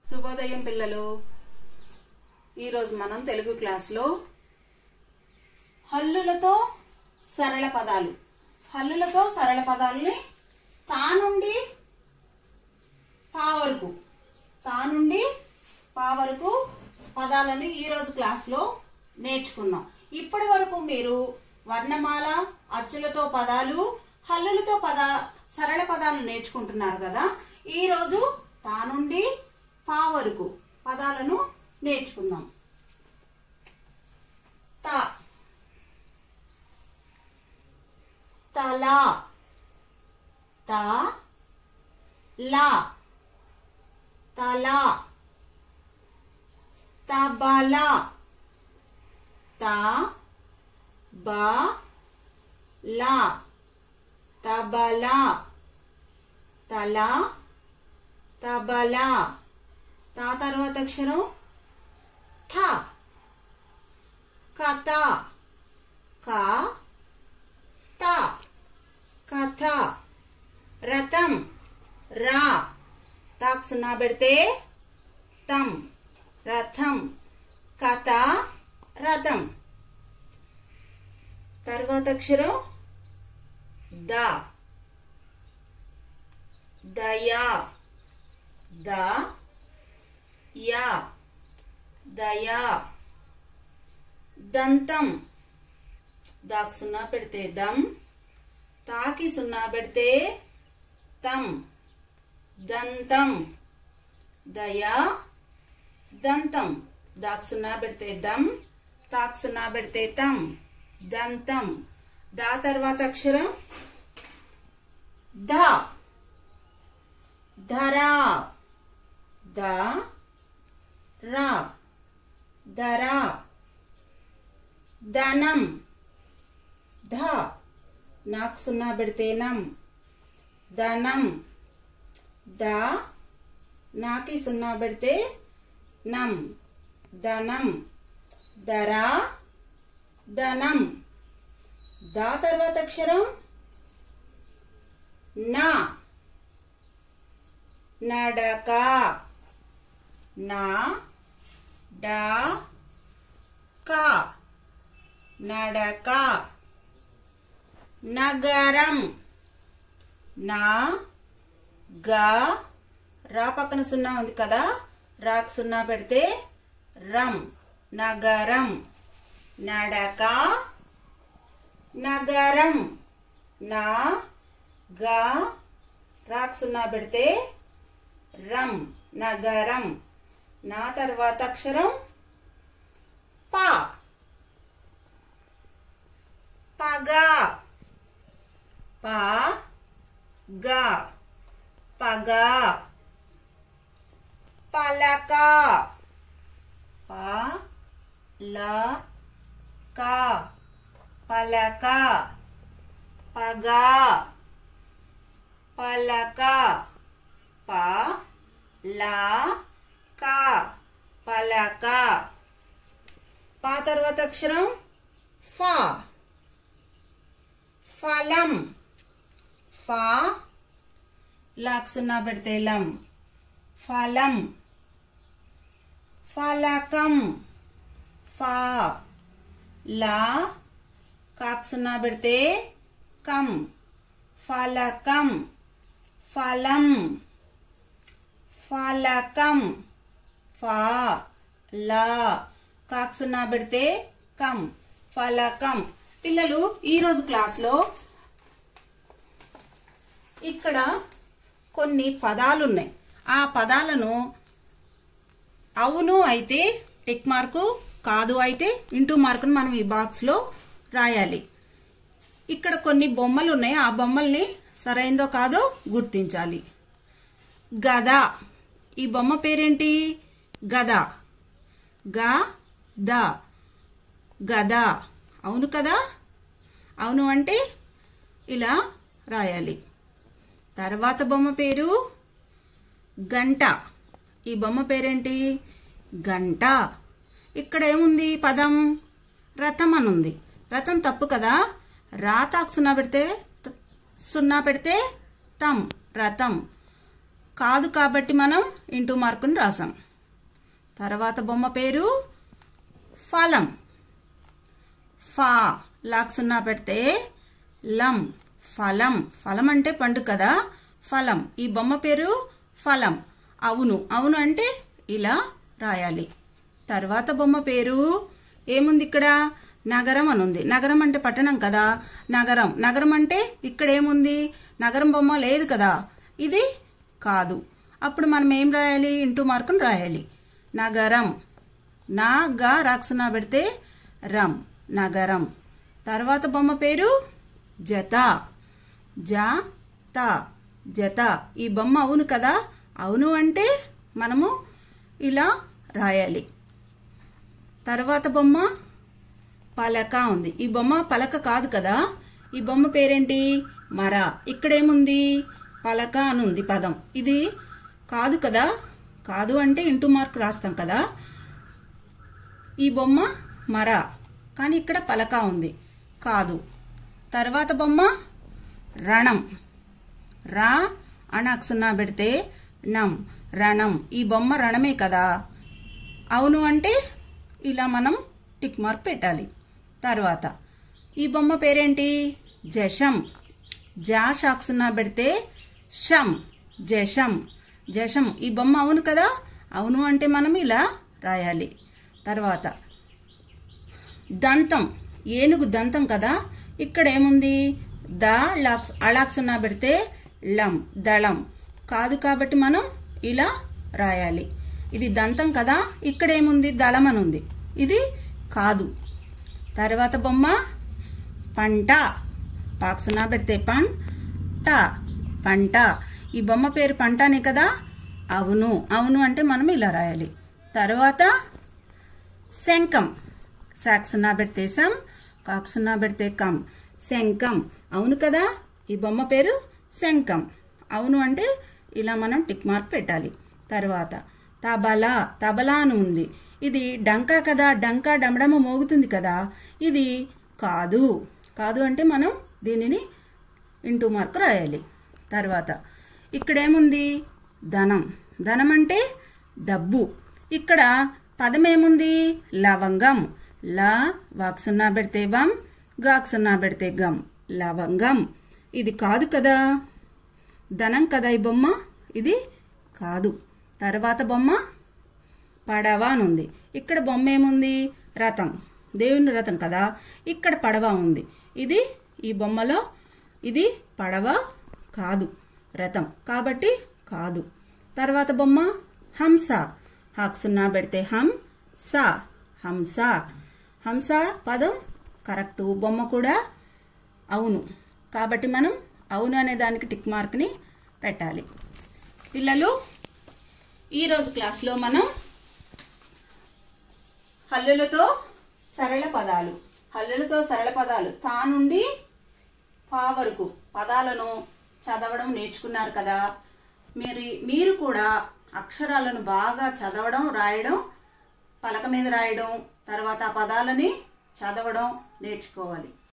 శుభోదయం పిల్లలు ఈరోజు మనం తెలుగు క్లాస్లో హల్లులతో సరళ పదాలు హల్లులతో సరళ పదాలని తా నుండి పా వరకు తా నుండి పా వరకు పదాలను ఈరోజు క్లాస్లో నేర్చుకున్నాం ఇప్పటి వరకు మీరు వర్ణమాల అచ్చులతో పదాలు హల్లులతో పద సరళ పదాలు నేర్చుకుంటున్నారు కదా ఈరోజు తా నుండి పా వరకు పదాలను నేర్చుకుందాం తా తల తా లా తల తబల తా బా లా తబల తల తబల తా తర్వాత అక్షరం థ కథ క త కథ రథం రా తాక్ సున్నా పెడితే తం రథం కథ రథం తర్వాత అక్షరం ద దయా ద యా దయా దంతం దాక్ సున్నా పెడితే దం తాకి సున్నా పెడితే తం దంతం దయా దంతం దాక్ సున్నా పెడితే దం తాక్ సున్నా పెడితే తం దంతం దా తర్వాత అక్షరం ధ ధరా ద రా ధరా ధనం ధ నాకు సున్నా పెడితే నం ధనం ద నాకి సున్నా పెడితే నం ధనం ధర ధనం దా తర్వాత అక్షరం నా నడక నా డా కా నడక నగరం నా గా రా పక్కన సున్నా ఉంది కదా రాకు సున్నా పెడితే రం నగరం నడక నగరం నా గా రాకు సున్నా పెడితే రం నగరం నా తర్వాత అక్షరం పా పగా పా గా పగా పలక పా ల కా పలక పగా పలక పా లా కా పలక పా తర్వాత అక్షరం ఫా ఫలం ఫా లాక్ సున్నా పెడితే లం ఫలం ఫలకం ఫా లా కాక్ సున్నా పెడితే కం ఫలకం ఫలం ఫలకం ఫా లా కాక్ సున్నా పెడితే కం ఫలకం పిల్లలు ఈరోజు క్లాస్లో ఇక్కడ కొన్ని పదాలు ఉన్నాయి ఆ పదాలను అవును అయితే టిక్ మార్కు కాదు అయితే ఇంటూ మార్కును మనం ఈ బాక్స్లో రాయాలి ఇక్కడ కొన్ని బొమ్మలు ఉన్నాయి ఆ బొమ్మల్ని సరైందో కాదో గుర్తించాలి గద ఈ బొమ్మ పేరేంటి గద గ ద గద అవును కదా అవును అంటే ఇలా రాయాలి తర్వాత బొమ్మ పేరు గంట ఈ బొమ్మ పేరేంటి గంట ఇక్కడ ఏముంది పదం రథం అని ఉంది రథం తప్పు కదా రాతాకు సున్నా పెడితే త- సున్నా పెడితే తం రథం కాదు కాబట్టి మనం ఇంటూ మార్కుని రాసాం తర్వాత బొమ్మ పేరు ఫలం ఫా లాక్ సున్నా పెడితే లం ఫలం ఫలం అంటే పండు కదా ఫలం ఈ బొమ్మ పేరు ఫలం అవును అవును అంటే ఇలా రాయాలి తర్వాత బొమ్మ పేరు ఏముంది ఇక్కడ నగరం అని ఉంది నగరం అంటే పట్టణం కదా నగరం నగరం అంటే ఇక్కడ ఏముంది నగరం బొమ్మ లేదు కదా ఇది కాదు అప్పుడు మనం ఏం రాయాలి ఇంటూ మార్కును రాయాలి నగరం నా గా రాక్సునా పెడితే రం నగరం తర్వాత బొమ్మ పేరు జత జ త జత ఈ బొమ్మ అవును కదా అవును అంటే మనము ఇలా రాయాలి తర్వాత బొమ్మ పలక ఉంది ఈ బొమ్మ పలక కాదు కదా ఈ బొమ్మ పేరేంటి మర ఇక్కడేముంది పలక అని ఉంది పదం ఇది కాదు కదా కాదు అంటే ఇంటూ మార్క్ రాస్తాం కదా ఈ బొమ్మ మర కానీ ఇక్కడ పలక ఉంది కాదు తర్వాత బొమ్మ రణం రా అనాకు సున్నా పెడితే నం రణం ఈ బొమ్మ రణమే కదా అవును అంటే ఇలా మనం టిక్ మార్క్ పెట్టాలి తర్వాత ఈ బొమ్మ పేరేంటి జషం జా షాక్ సున్నా పెడితే షం జషం జషం ఈ బొమ్మ అవును కదా అవును అంటే మనం ఇలా రాయాలి తర్వాత దంతం ఏనుగు దంతం కదా ఇక్కడ ఏముంది ద లాక్స్ అలాక్స్ ఉన్నా పెడితే లం దళం కాదు కాబట్టి మనం ఇలా రాయాలి ఇది దంతం కదా ఇక్కడ ఏముంది దళం అని ఉంది ఇది కాదు తర్వాత బొమ్మ పంట పాక్సునా పెడితే పన్ ట పంట ఈ బొమ్మ పేరు పంటనే కదా అవును అవును అంటే మనం ఇలా రాయాలి తర్వాత శంఖం సాక్ సున్నా పెడితే సం కాక్ సున్నా పెడితే కం శంఖం అవును కదా ఈ బొమ్మ పేరు శంఖం అవును అంటే ఇలా మనం టిక్ మార్క్ పెట్టాలి తర్వాత తబలా తబలా అని ఉంది ఇది డంకా కదా డంకా డమడమ మోగుతుంది కదా ఇది కాదు కాదు అంటే మనం దీనిని ఇంటూ మార్క్ రాయాలి తర్వాత ఇక్కడేముంది ధనం ధనం అంటే డబ్బు ఇక్కడ పదం ఏముంది లవంగం లా వాక్ సున్నా పెడితే వం గాక్ సున్నా పెడితే గం లవంగం ఇది కాదు కదా ధనం కదా ఈ బొమ్మ ఇది కాదు తర్వాత బొమ్మ పడవ అని ఉంది ఇక్కడ బొమ్మ ఏముంది రథం దేవుని రథం కదా ఇక్కడ పడవ ఉంది ఇది ఈ బొమ్మలో ఇది పడవ కాదు రథం కాబట్టి కాదు తర్వాత బొమ్మ హంస హాక్ సున్నా పెడితే హం సా హంస హంస పదం కరెక్టు బొమ్మ కూడా అవును కాబట్టి మనం అవును అనే దానికి టిక్ మార్క్ని పెట్టాలి పిల్లలు ఈరోజు క్లాస్లో మనం హల్లులతో సరళ పదాలు హల్లులతో సరళ పదాలు తా నుండి పా వరకు పదాలను చదవడం నేర్చుకున్నారు కదా మీరు మీరు కూడా అక్షరాలను బాగా చదవడం రాయడం పలక మీద రాయడం తర్వాత ఆ పదాలని చదవడం నేర్చుకోవాలి